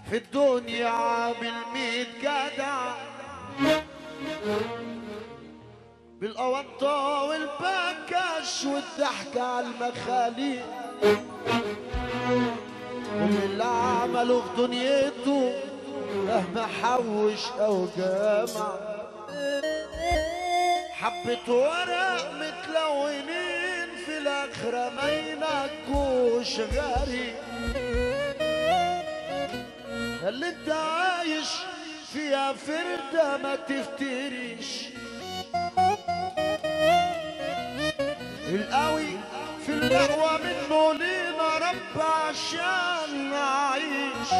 في الدنيا عامل ميت جدع بالقوانطة والبكش والضحكة على المخاليق كل اللي عمله في دنيته مهما حوش او جمع حبة ورق متلونين في الاخرة ما ينجوش غريب اللي انت عايش فيها فردة ما تفتريش القوي في القهوة منه لينا رب عشان نعيش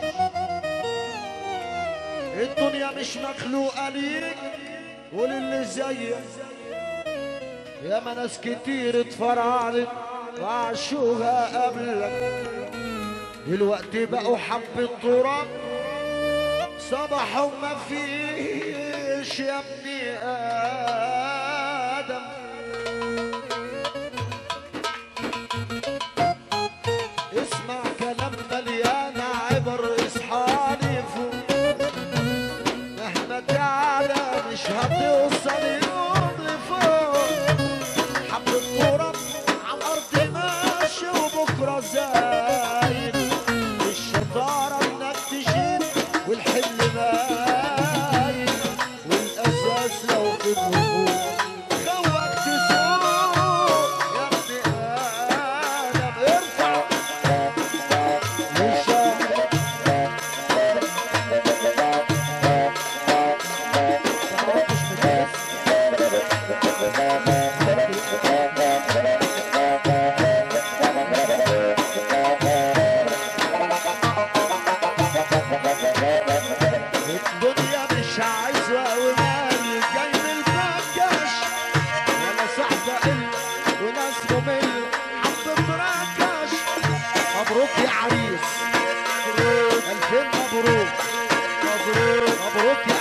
الدنيا مش مخلوقة ليك وللي زيك ياما ناس كتير اتفرعت وعاشوها قبلك دلوقتي بقوا حبة تراب صباحهم ما فيش يا ابني آدم اسمع كلام مليان عبر اصحالي فوق مهما تعلى مش هتوصل يوم لفوق حبة تراب على الأرض ماشي وبكرة زايد الشطارة إنك تشيل والحل باين والأساس لو في الهبوط خوك تسوق يا ابن آدم ارفع وشاهد الدنيا مش عايزة ومالي جاي من الفكش ولا صاحبة إلا وناس ممل حبة ركش مبروك يا عريس ألفين مبروك مبروك مبروك